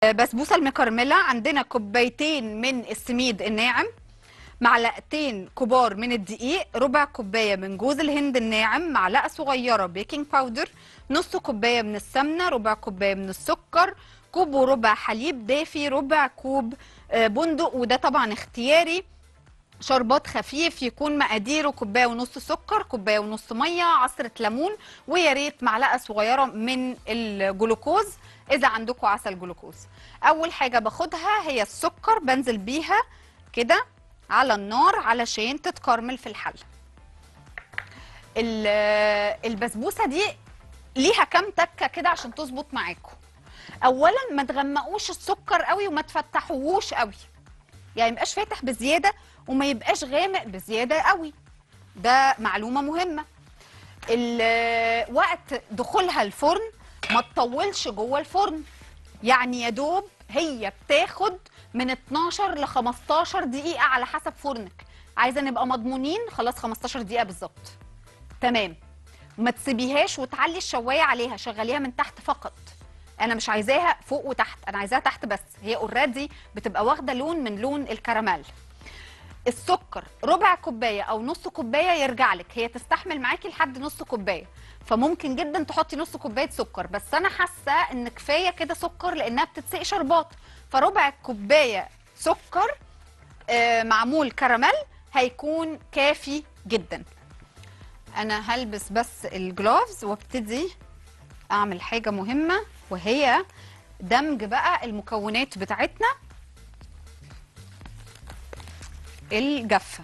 بسبوسه المكرمله عندنا كوبايتين من السميد الناعم معلقتين كبار من الدقيق ربع كوبايه من جوز الهند الناعم معلقه صغيره بيكنج باودر نص كوبايه من السمنه ربع كوبايه من السكر كوب وربع حليب دافي ربع كوب آه، بندق وده طبعا اختياري شربات خفيف يكون مقاديره كوبايه ونص سكر كوبايه ونص ميه عصره ليمون ويا ريت معلقه صغيره من الجلوكوز اذا عندكم عسل جلوكوز اول حاجه باخدها هي السكر بنزل بيها كده على النار علشان تتكرمل في الحله ال- البسبوسه دي ليها كام تكه كده عشان تظبط معاكم اولا ما تغمقوش السكر قوي وما تفتحوهوش قوي يعني ما يبقاش فاتح بزياده وما يبقاش غامق بزياده قوي ده معلومه مهمه ال- وقت دخولها الفرن ما تطولش جوه الفرن يعني يا دوب هي بتاخد من 12 ل 15 دقيقه على حسب فرنك عايزه نبقى مضمونين خلاص 15 دقيقه بالظبط تمام ما تسيبيهاش وتعلي الشوايه عليها شغليها من تحت فقط انا مش عايزاها فوق وتحت انا عايزاها تحت بس هي اوريدي بتبقى واخده لون من لون الكراميل السكر ربع كوبايه او نص كوبايه يرجع لك هي تستحمل معاكي لحد نص كوبايه فممكن جدا تحطي نص كوبايه سكر بس انا حاسه ان كفايه كده سكر لانها بتتسقي شربات فربع كوبايه سكر آه، معمول كراميل هيكون كافي جدا انا هلبس بس الجلوفز وابتدي اعمل حاجه مهمه وهي دمج بقى المكونات بتاعتنا الجافه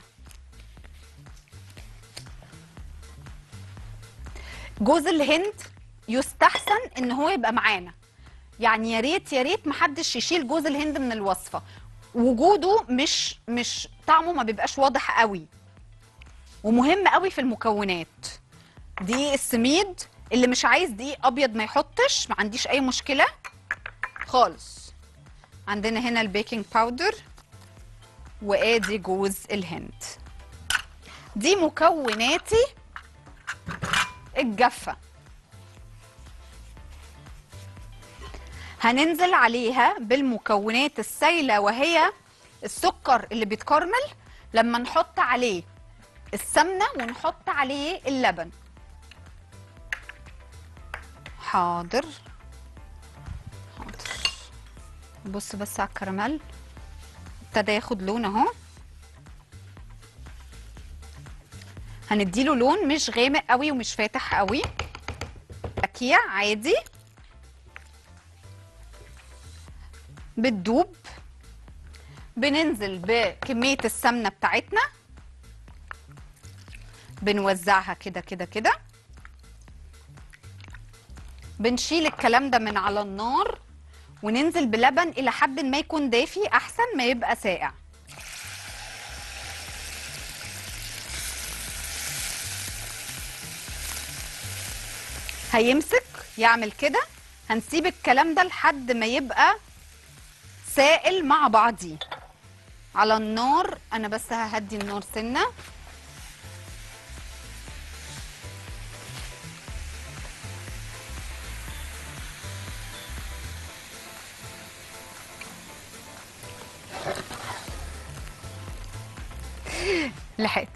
جوز الهند يستحسن ان هو يبقى معانا يعني يا ريت يا ريت محدش يشيل جوز الهند من الوصفه وجوده مش مش طعمه ما بيبقاش واضح قوي ومهم قوي في المكونات دي السميد اللي مش عايز دقيق ابيض ما يحطش ما عنديش اي مشكله خالص عندنا هنا البيكنج باودر وادي جوز الهند دي مكوناتي الجافه هننزل عليها بالمكونات السائله وهي السكر اللي بيتكرمل لما نحط عليه السمنه ونحط عليه اللبن حاضر حاضر بص بس على الكراميل ابتدى ياخد لون اهو هنديله لون مش غامق قوي ومش فاتح قوي تكيع عادي بتدوب بننزل بكمية السمنة بتاعتنا بنوزعها كده كده كده بنشيل الكلام ده من على النار وننزل بلبن الى حد ما يكون دافي احسن ما يبقى ساقع هيمسك يعمل كده هنسيب الكلام ده لحد ما يبقى سائل مع بعضيه على النار انا بس ههدي النار سنه لحقت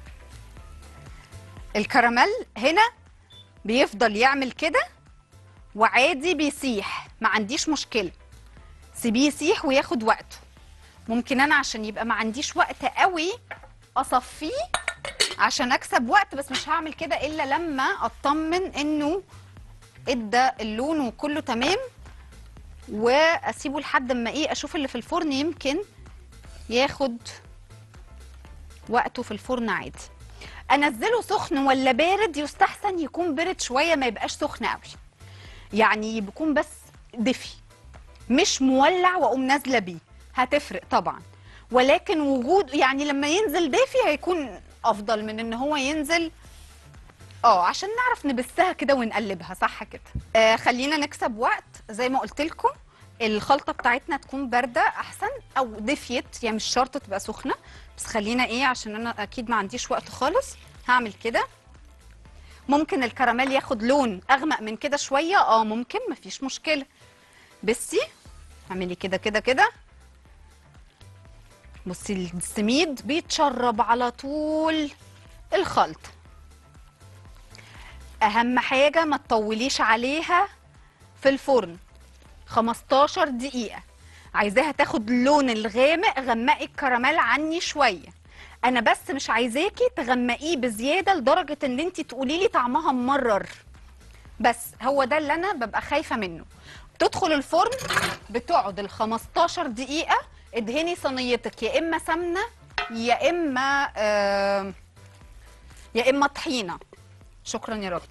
الكراميل هنا بيفضل يعمل كده وعادي بيسيح ما عنديش مشكله سيبيه يسيح وياخد وقته ممكن انا عشان يبقى ما عنديش وقت قوي اصفيه عشان اكسب وقت بس مش هعمل كده الا لما اطمن انه ادى اللون وكله تمام واسيبه لحد اما ايه اشوف اللي في الفرن يمكن ياخد وقته في الفرن عادي انزله سخن ولا بارد يستحسن يكون بارد شويه ما يبقاش سخن قوي يعني يكون بس دفي مش مولع واقوم نازله بيه هتفرق طبعا ولكن وجود يعني لما ينزل دافي هيكون افضل من ان هو ينزل اه عشان نعرف نبثها كده ونقلبها صح كده آه خلينا نكسب وقت زي ما قلت لكم الخلطه بتاعتنا تكون بارده احسن او دفيت يعني مش شرط تبقى سخنه بس خلينا ايه عشان انا اكيد ما عنديش وقت خالص هعمل كده ممكن الكراميل ياخد لون اغمق من كده شويه اه ممكن مفيش مشكله بصي اعملي كده كده كده بصي السميد بيتشرب على طول الخلط اهم حاجه ما تطوليش عليها في الفرن 15 دقيقه عايزاها تاخد اللون الغامق غمقي الكراميل عني شويه انا بس مش عايزاكي تغمقيه بزياده لدرجه ان انت تقولي لي طعمها ممرر بس هو ده اللي انا ببقى خايفه منه بتدخل الفرن بتقعد ال 15 دقيقه ادهني صينيتك يا اما سمنه يا اما آه يا اما طحينه شكرا يا راجل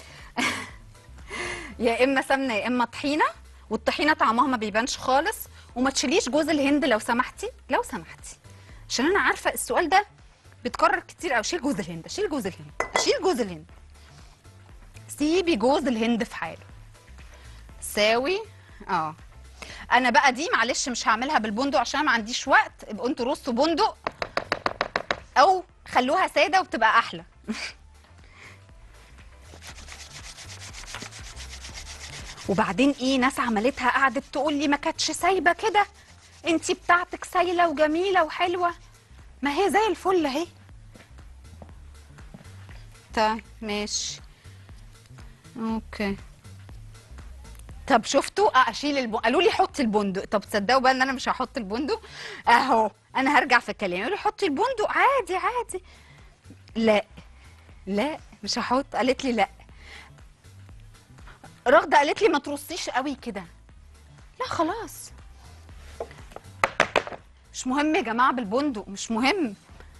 يا اما سمنه يا اما طحينه والطحينه طعمها ما بيبانش خالص وما تشيليش جوز الهند لو سمحتي لو سمحتي عشان انا عارفه السؤال ده بيتكرر كتير قوي شيل جوز الهند شيل جوز الهند شيل جوز الهند سيبي جوز الهند في حاله ساوي اه انا بقى دي معلش مش هعملها بالبندق عشان ما عنديش وقت ابقوا انتوا رصوا بندق او خلوها ساده وبتبقى احلى وبعدين ايه ناس عملتها قعدت تقول لي ما كانتش سايبه كده انتي بتاعتك سايله وجميله وحلوه ما هي زي الفل اهي طيب ماشي اوكي طب شفتوا اه اشيل البندق قالوا لي حطي البندق طب تصدقوا بقى ان انا مش هحط البندق اهو انا هرجع في الكلام يقولوا لي حطي البندق عادي عادي لا لا مش هحط قالت لي لا رغده قالت لي ما ترصيش قوي كده لا خلاص مش مهم يا جماعه بالبندق مش مهم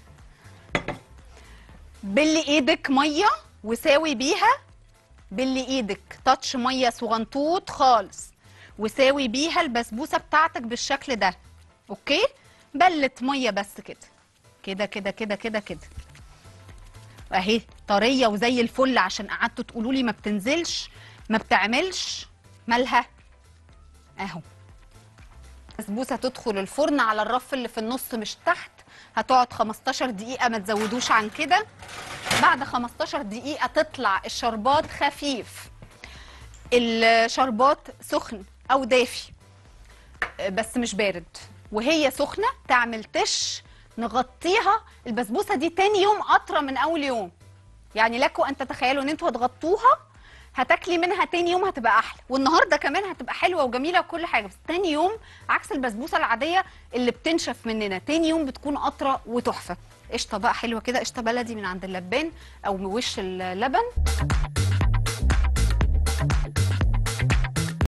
بلي ايدك ميه وساوي بيها بلي ايدك تاتش ميه صغنطوط خالص وساوي بيها البسبوسه بتاعتك بالشكل ده اوكي بلت ميه بس كده كده كده كده كده كده اهي طريه وزي الفل عشان قعدتوا تقولوا لي ما بتنزلش ما بتعملش مالها اهو بسبوسه تدخل الفرن على الرف اللي في النص مش تحت هتقعد 15 دقيقه ما تزودوش عن كده بعد 15 دقيقه تطلع الشربات خفيف الشربات سخن او دافي بس مش بارد وهي سخنه تعمل تش نغطيها البسبوسه دي تاني يوم اطرى من اول يوم يعني لكم ان تتخيلوا ان انتوا هتغطوها هتاكلي منها تاني يوم هتبقى احلى والنهارده كمان هتبقى حلوه وجميله وكل حاجه بس تاني يوم عكس البسبوسه العاديه اللي بتنشف مننا تاني يوم بتكون اطرى وتحفه قشطه بقى حلوه كده قشطه بلدي من عند اللبان او من وش اللبن